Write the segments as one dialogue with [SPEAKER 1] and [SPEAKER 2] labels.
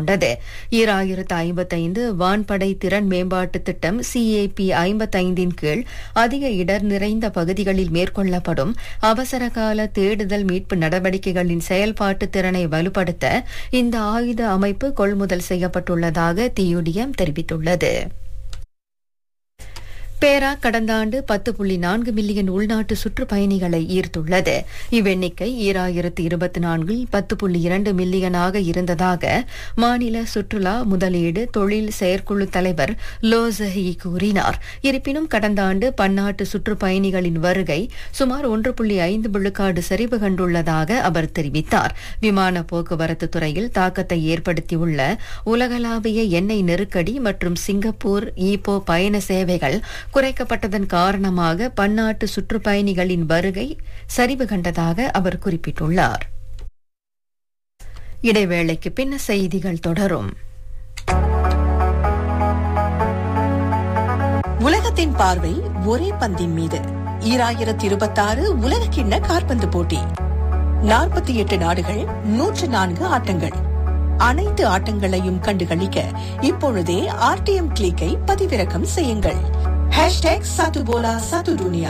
[SPEAKER 1] கொண்டது ஈராயிரத்து ஐம்பத்தைந்து வான்படை திறன் மேம்பாட்டு திட்டம் சிஏபி ஐம்பத்தைந்தின் கீழ் அதிக இடர் நிறைந்த பகுதிகளில் மேற்கொள்ளப்படும் அவசரகால தேடுதல் மீட்பு நடவடிக்கைகளின் செயல்பாட்டு திறனை வலுப்படுத்த இந்த ஆயுத அமைப்பு கொள்முதல் செய்யப்பட்டுள்ளதாக தியுடிஎம் தெரிவித்துள்ளது பேரா கடந்த ஆண்டு பத்து புள்ளி நான்கு மில்லியன் உள்நாட்டு சுற்றுப்பயணிகளை ஈர்த்துள்ளது இவ்வெண்ணிக்கை ஈராயிரத்து இருபத்தி நான்கில் பத்து புள்ளி இரண்டு மில்லியனாக இருந்ததாக மாநில சுற்றுலா முதலீடு தொழில் செயற்குழு தலைவர் லோசஹி கூறினார் இருப்பினும் கடந்த ஆண்டு பன்னாட்டு சுற்றுப்பயணிகளின் வருகை சுமார் ஒன்று புள்ளி ஐந்து விழுக்காடு சரிவு கண்டுள்ளதாக அவர் தெரிவித்தார் விமான போக்குவரத்து துறையில் தாக்கத்தை ஏற்படுத்தியுள்ள உலகளாவிய எண்ணெய் நெருக்கடி மற்றும் சிங்கப்பூர் ஈப்போ பயண சேவைகள் குறைக்கப்பட்டதன் காரணமாக பன்னாட்டு சுற்றுப்பயணிகளின் வருகை சரிவு கண்டதாக அவர் குறிப்பிட்டுள்ளார் இடைவேளைக்கு பின்ன செய்திகள் தொடரும்
[SPEAKER 2] உலகத்தின் பார்வை ஒரே பந்தின் மீது ஈராயிரத்தி இருபத்தாறு உலக கிண்ண காற்பந்து போட்டி நாற்பத்தி எட்டு நாடுகள் நூற்று நான்கு ஆட்டங்கள் அனைத்து ஆட்டங்களையும் கண்டுகளிக்க இப்பொழுதே ஆர்டிஎம் கிளிக்கை பதிவிறக்கம் செய்யுங்கள் ஹேஷ்டேக் சத்து போலா சத்து துனியா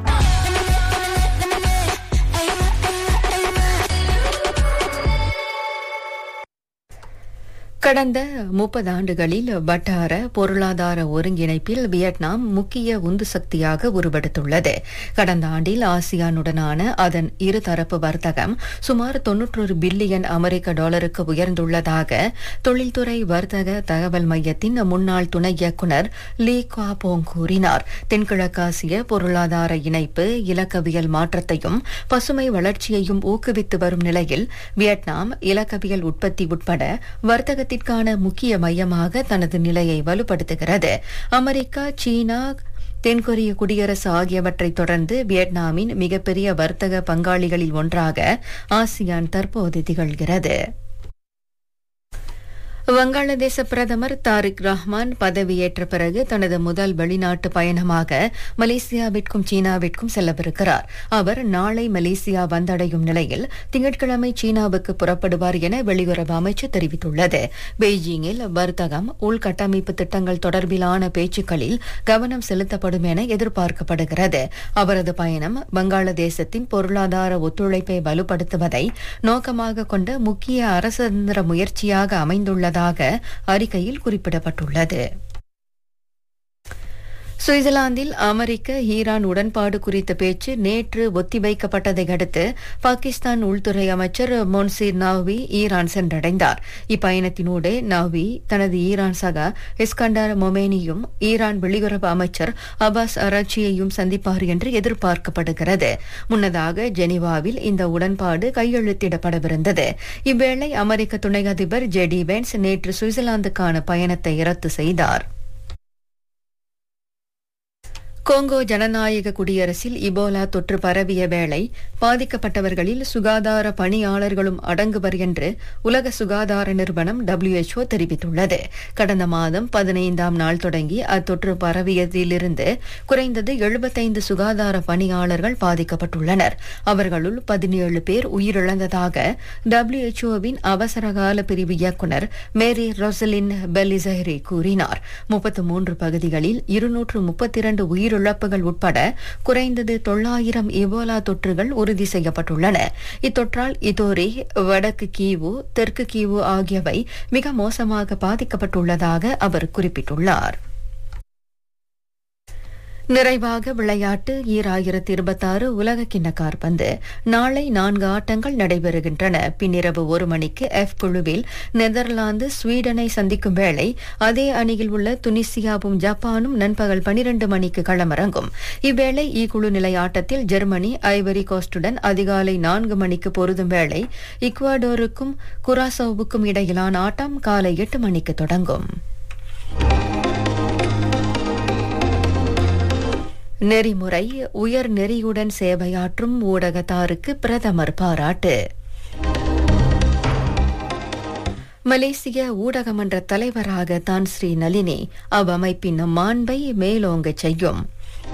[SPEAKER 1] கடந்த முப்பது ஆண்டுகளில் வட்டார பொருளாதார ஒருங்கிணைப்பில் வியட்நாம் முக்கிய உந்து சக்தியாக உருவெடுத்துள்ளது கடந்த ஆண்டில் ஆசியானுடனான அதன் இருதரப்பு வர்த்தகம் சுமார் தொன்னூற்றொரு பில்லியன் அமெரிக்க டாலருக்கு உயர்ந்துள்ளதாக தொழில்துறை வர்த்தக தகவல் மையத்தின் முன்னாள் துணை இயக்குநர் லீ குவாபோங் கூறினார் தென்கிழக்காசிய பொருளாதார இணைப்பு இலக்கவியல் மாற்றத்தையும் பசுமை வளர்ச்சியையும் ஊக்குவித்து வரும் நிலையில் வியட்நாம் இலக்கவியல் உற்பத்தி உட்பட வர்த்தக வர்த்தகத்திற்கான முக்கிய மையமாக தனது நிலையை வலுப்படுத்துகிறது அமெரிக்கா சீனா தென்கொரிய குடியரசு ஆகியவற்றை தொடர்ந்து வியட்நாமின் மிகப்பெரிய வர்த்தக பங்காளிகளில் ஒன்றாக ஆசியான் தற்போது திகழ்கிறது வங்காளதேச பிரதமர் தாரிக் ரஹ்மான் பதவியேற்ற பிறகு தனது முதல் வெளிநாட்டு பயணமாக மலேசியாவிற்கும் சீனாவிற்கும் செல்லவிருக்கிறார் அவர் நாளை மலேசியா வந்தடையும் நிலையில் திங்கட்கிழமை சீனாவுக்கு புறப்படுவார் என வெளியுறவு அமைச்சு தெரிவித்துள்ளது பெய்ஜிங்கில் வர்த்தகம் உள்கட்டமைப்பு திட்டங்கள் தொடர்பிலான பேச்சுக்களில் கவனம் செலுத்தப்படும் என எதிர்பார்க்கப்படுகிறது அவரது பயணம் வங்காளதேசத்தின் பொருளாதார ஒத்துழைப்பை வலுப்படுத்துவதை நோக்கமாக கொண்ட முக்கிய அரசந்திர முயற்சியாக அமைந்துள்ளதாக அறிக்கையில் குறிப்பிடப்பட்டுள்ளது சுவிட்சர்லாந்தில் அமெரிக்க ஈரான் உடன்பாடு குறித்த பேச்சு நேற்று ஒத்திவைக்கப்பட்டதை அடுத்து பாகிஸ்தான் உள்துறை அமைச்சர் மொன்சீர் நவ்வி ஈரான் சென்றடைந்தார் இப்பயணத்தினூடே நவ்வி தனது ஈரான் சகா இஸ்கண்டர் மொமேனியும் ஈரான் வெளியுறவு அமைச்சர் அபாஸ் அராச்சியையும் சந்திப்பார் என்று எதிர்பார்க்கப்படுகிறது முன்னதாக ஜெனீவாவில் இந்த உடன்பாடு கையெழுத்திடப்படவிருந்தது இவ்வேளை அமெரிக்க துணை அதிபர் ஜெடி வென்ஸ் நேற்று சுவிட்சர்லாந்துக்கான பயணத்தை ரத்து செய்தார் கோங்கோ ஜனநாயக குடியரசில் இபோலா தொற்று பரவிய வேளை பாதிக்கப்பட்டவர்களில் சுகாதார பணியாளர்களும் அடங்குவர் என்று உலக சுகாதார நிறுவனம் டபிள்யூஎச்ஓ தெரிவித்துள்ளது கடந்த மாதம் பதினைந்தாம் நாள் தொடங்கி அத்தொற்று பரவியதிலிருந்து குறைந்தது எழுபத்தைந்து சுகாதார பணியாளர்கள் பாதிக்கப்பட்டுள்ளனர் அவர்களுள் பதினேழு பேர் உயிரிழந்ததாக டபிள்யூஎச்ஓவின் அவசரகால பிரிவு இயக்குநர் மேரி ரொசலின் பெலிசஹரி கூறினார் முப்பத்து மூன்று பகுதிகளில் இருநூற்று முப்பத்தி இரண்டு உயிர் உயிரிழப்புகள் உட்பட குறைந்தது தொள்ளாயிரம் இபோலா தொற்றுகள் உறுதி செய்யப்பட்டுள்ளன இத்தொற்றால் இதோரி வடக்கு கீவு தெற்கு கீவு ஆகியவை மிக மோசமாக பாதிக்கப்பட்டுள்ளதாக அவர் குறிப்பிட்டுள்ளார் நிறைவாக விளையாட்டு ஈராயிரத்தி இருபத்தாறு உலக கிண்ண கார்பந்து நாளை நான்கு ஆட்டங்கள் நடைபெறுகின்றன பின்னிரவு ஒரு மணிக்கு எஃப் குழுவில் நெதர்லாந்து ஸ்வீடனை சந்திக்கும் வேளை அதே அணியில் உள்ள துனிசியாவும் ஜப்பானும் நண்பகல் பனிரண்டு மணிக்கு களமிறங்கும் இவ்வேளை இ குழு நிலை ஆட்டத்தில் ஜெர்மனி ஐவரி கோஸ்டுடன் அதிகாலை நான்கு மணிக்கு பொருதும் வேளை இக்வாடோருக்கும் குராசோவுக்கும் இடையிலான ஆட்டம் காலை எட்டு மணிக்கு தொடங்கும் நெறிமுறை உயர் நெறியுடன் சேவையாற்றும் ஊடகத்தாருக்கு பிரதமர் பாராட்டு மலேசிய ஊடகமன்ற தலைவராக தான் ஸ்ரீ நளினி அவ்வமைப்பின் மாண்பை மேலோங்கச் செய்யும்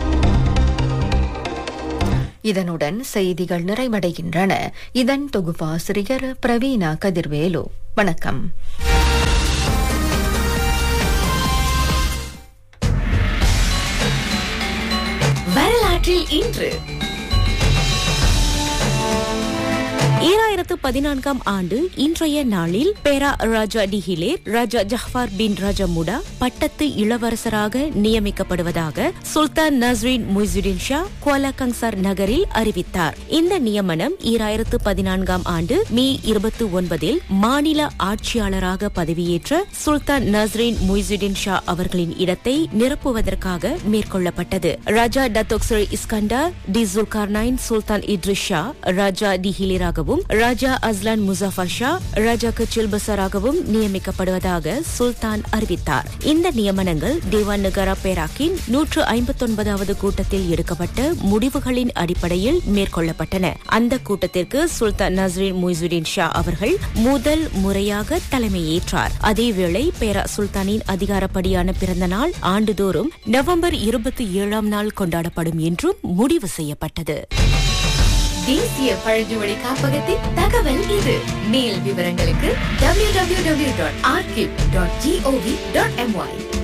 [SPEAKER 1] இதனுடன் செய்திகள் நிறைவடைகின்றன இதன் தொகுப்பாசிரியர் பிரவீனா கதிர்வேலு வணக்கம்
[SPEAKER 3] இன்று
[SPEAKER 4] ஈராயிரத்து பதினான்காம் ஆண்டு இன்றைய நாளில் பேரா ராஜா டிஹிலே ராஜா ஜஹ்பார் பின் ராஜா முடா பட்டத்து இளவரசராக நியமிக்கப்படுவதாக Sultan Nazrin Muizzuddin Shah Kuala Kangsar நகரில் அறிவித்தார் இந்த நியமனம் ஈராயிரத்து பதினான்காம் ஆண்டு மே இருபத்தி ஒன்பதில் மாநில ஆட்சியாளராக பதவியேற்ற சுல்தான் நஸ்ரீன் முய்சுடின் ஷா அவர்களின் இடத்தை நிரப்புவதற்காக மேற்கொள்ளப்பட்டது Raja Dato' Seri Iskandar Dzulkarnain Sultan Idris Shah Raja டிஹிலிராகவும் Raja Azlan Muzaffar Shah Raja Kechil பசராகவும் நியமிக்கப்படுவதாக சுல்தான் அறிவித்தார் இந்த நியமனங்கள் தேவான் நகரா பேராக்கின் நூற்று ஐம்பத்தொன்பதாவது கூட்டத்தில் எடுக்கப்பட்ட முடிவுகளின் அடிப்படையில் மேற்கொள்ளப்பட்டன அந்த கூட்டத்திற்கு சுல்தான் நஸ்ரீன் முய்சுடின் ஷா அவர்கள் முதல் முறையாக தலைமையேற்றார் அதேவேளை பேரா சுல்தானின் அதிகாரப்படியான பிறந்த நாள் ஆண்டுதோறும் நவம்பர் இருபத்தி ஏழாம் நாள் கொண்டாடப்படும் என்றும் முடிவு செய்யப்பட்டது
[SPEAKER 3] தேசிய பழங்குடி காப்பகத்தின் தகவல் இது மேல் விவரங்களுக்கு www.archive.gov.my